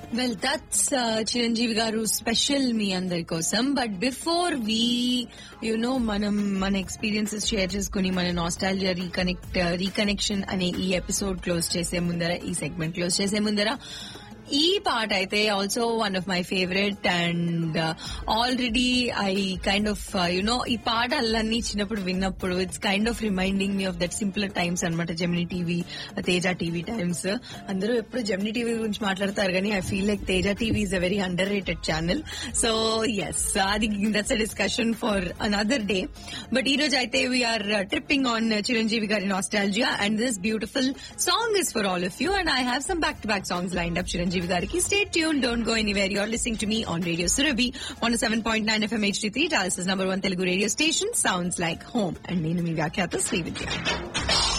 well that's Chiranjeevi గారు special మీ అందరి కోసం but before we you know మనం మన ఎక్స్పీరియన్సెస్ షేర్ చేసుకుని మన నాస్టాలజియా రీకనెక్ట్ రీకనెక్షన్ అనే ఈ ఎపిసోడ్ క్లోజ్ చేసే ముందర ఈ సెగ్మెంట్ క్లోజ్ చేసే ముందర ఈ పాట అయితే also one of my favourite and already I kind of you know ఈ పాట అల్లన్నీ చిన్నప్పుడు విన్నప్పుడు it's kind of reminding me of that simpler times అనమాట Gemini TV Teja TV times అందరూ ఎప్పుడు జెమిని టీవీ గురించి మాట్లాడతారు కానీ I feel like Teja TV is a very underrated channel so yes అది that's a discussion for another day but ఈ రోజు అయితే వీఆర్ ట్రిప్పింగ్ ఆన్ చిరంజీవి గారి nostalgia and this beautiful song is for all of you and I have some back to back songs line up Chiranjeevi గారికి stay tune don't go anywhere you're listening to me on radio Surabhi one seven point nine FM H three Dallas's number one Telugu radio station sounds like home and నేను మీ వ్యాఖ్యాత శ్రీ విద్య